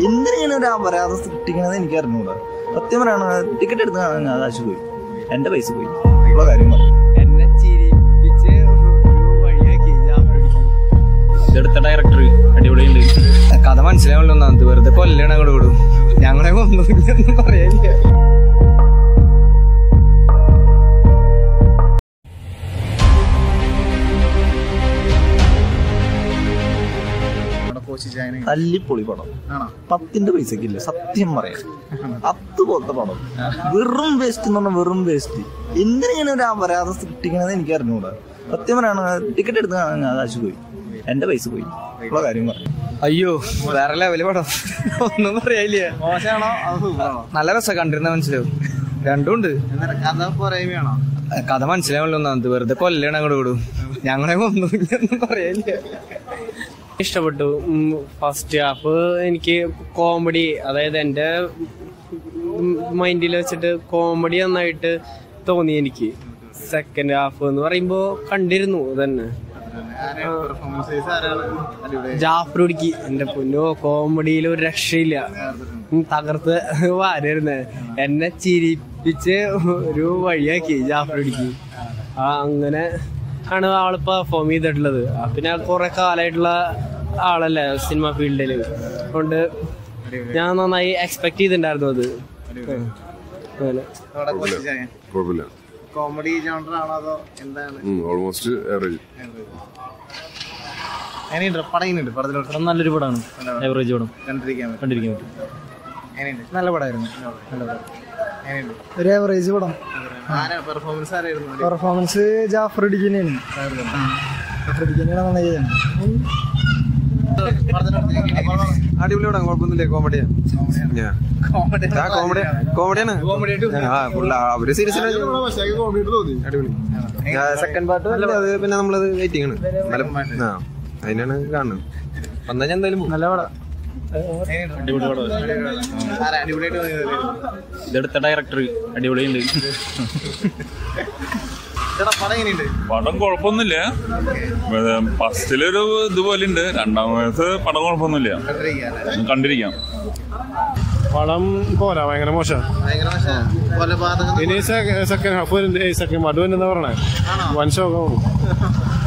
എന്തിനാണ് ഒരു അപരാധം സൃഷ്ടിക്കണത് എനിക്ക് അറിഞ്ഞൂടാ സത്യം പറയാണ് ടിക്കറ്റ് എടുത്ത് കാണാൻ കാശ് പോയി എന്റെ പൈസ പോയി ഉള്ള കാര്യം പറഞ്ഞു എന്നെ ചിരിപ്പിച്ച് ഒരു വഴിയാക്കി ജാഫ്രിക്ക് ഇതെടുത്ത ഡയറക്ടർ അടിപൊളിയുണ്ട് കഥ മനസ്സിലാവല്ലോ ഒന്നാമത് വെറുതെ കൊല്ലണ അങ്ങോട്ട് വിടും ഞങ്ങളെ ഒന്നും പറയാനില്ല തല്ലിപ്പൊളി പടം പത്തിന്റെ പൈസക്കില്ല സത്യം പറയാം അതുപോലത്തെ പടം വെറും വേസ്റ്റ് എന്ന് പറഞ്ഞാൽ വെറും വേസ്റ്റ് എന്തിനാണ് ഒരു അപരാധം സൃഷ്ടിക്കണത് എനിക്ക് അറിഞ്ഞൂടാ സത്യം പറയാണ് ടിക്കറ്റ് എടുത്ത് കാണാൻ കാശ് പോയി എന്റെ പൈസ പോയി ഉള്ള കാര്യം പറഞ്ഞു അയ്യോ വേറെ ലെവല് പടം ഒന്നും പറയാനില്ല മോശമാണോ അത് സൂപ്പറാണോ നല്ല രസം കണ്ടിരുന്ന മനസ്സിലാവും രണ്ടും ഉണ്ട് എന്നിട്ട് കഥ പോരായ്മയാണോ കഥ മനസ്സിലാവല്ലോ ഒന്നാമത് വെറുതെ കൊല്ലണ അങ്ങോട്ട് വിടും ഞങ്ങളെ ഒന്നും പറയാനില്ല ഇഷ്ടപ്പെട്ടു ഫസ്റ്റ് ഹാഫ് എനിക്ക് കോമഡി അതായത് എൻ്റെ മൈൻഡിൽ വെച്ചിട്ട് കോമഡി നന്നായിട്ട് തോന്നി എനിക്ക് സെക്കൻഡ് ഹാഫ് എന്ന് പറയുമ്പോൾ കണ്ടിരുന്നു തന്നെ പെർഫോമൻസ് ആരാണ് അടിപൊളി ജാഫ്രുടിക്ക് എൻ്റെ പൊന്നോ കോമഡിയിൽ ഒരു രക്ഷയില്ല ഉം, തകർത്ത് വാരായിരുന്നേ എന്നെ ചിരിപ്പിച്ച് ഒരു വഴിയാക്കി ജാഫ്രുടിക്ക് ആ അങ്ങനെ ആണ് ആള് പെർഫോം ചെയ്തിട്ടുള്ളത് ആ, പിന്നെ കുറെ കാലമായിട്ടുള്ള ആളല്ലേ സിനിമ ഫീൽഡിൽ അതുകൊണ്ട് ഞാൻ നന്നായി എക്സ്പെക്ട് ചെയ്തിട്ടുണ്ടായിരുന്നു അത് അങ്ങനെ അവിടെ കൊച്ചു ചായ കുഴപ്പമില്ല കോമഡി ജോണർ ആണോ അതോ എന്താണ് ഓൾമോസ്റ്റ് ആവറേജ് എങ്ങനെയുണ്ട് പടം എങ്ങനെയുണ്ട് പടത്തിലോട്ട് നല്ലൊരു പടമാണ് ആവറേജ് പടം കണ്ടിരിക്കാൻ പറ്റും കണ്ടിരിക്കാൻ പറ്റും എങ്ങനെയുണ്ട് നല്ല പടമായിരുന്നു നല്ല പടം എങ്ങനെയുണ്ട് ഒരു ആവറേജ് പടം ആരാ പെർഫോമൻസ് ആരായിരുന്നു പെർഫോമൻസ് ജാഫർ ഇടിക്ക് തന്നെയാണ് ജാഫർ ഇടിക്ക് തന്നെയാണ് നന്നായി അടിപൊളി പടം കുഴപ്പമൊന്നുമില്ല കോമഡിയാ കോമഡി കോമഡി കോമഡിയാണ് ആ full ആ, അവര് സീരിയസ് അടിപൊളി സെക്കൻഡ് പാർട്ട് അത് പിന്നെ നമ്മളത് വെയിറ്റിംഗ് ആണ് എന്നാലും ആ അതിനാണ് കാണുന്നത് വന്നാൽ ഞാൻ എന്തായാലും നല്ല പടം ആരാ അടിപൊളിയായിട്ട് തോന്നിയത് ഇതെടുത്ത ഡയറക്ടർ അടിപൊളിയുണ്ട് ചേട്ടാ പടം എങ്ങനെയുണ്ട് പടം കുഴപ്പമൊന്നുമില്ല ഫസ്റ്റിലൊരു ഇതുപോലെ ഉണ്ട് രണ്ടാമത്തെ പടം കുഴപ്പമൊന്നുമില്ല കണ്ടിരിക്കാൻ കണ്ടിരിക്കാം പടം പോരാ ഭയങ്കര മോശം ഭയങ്കര മോശം കൊലപാതകം ഇനി സെക്കൻഡ് ഹാഫ് സെക്കൻഡ് പാർട്ട് വരുന്ന പറഞ്ഞേ വൻ ശോകം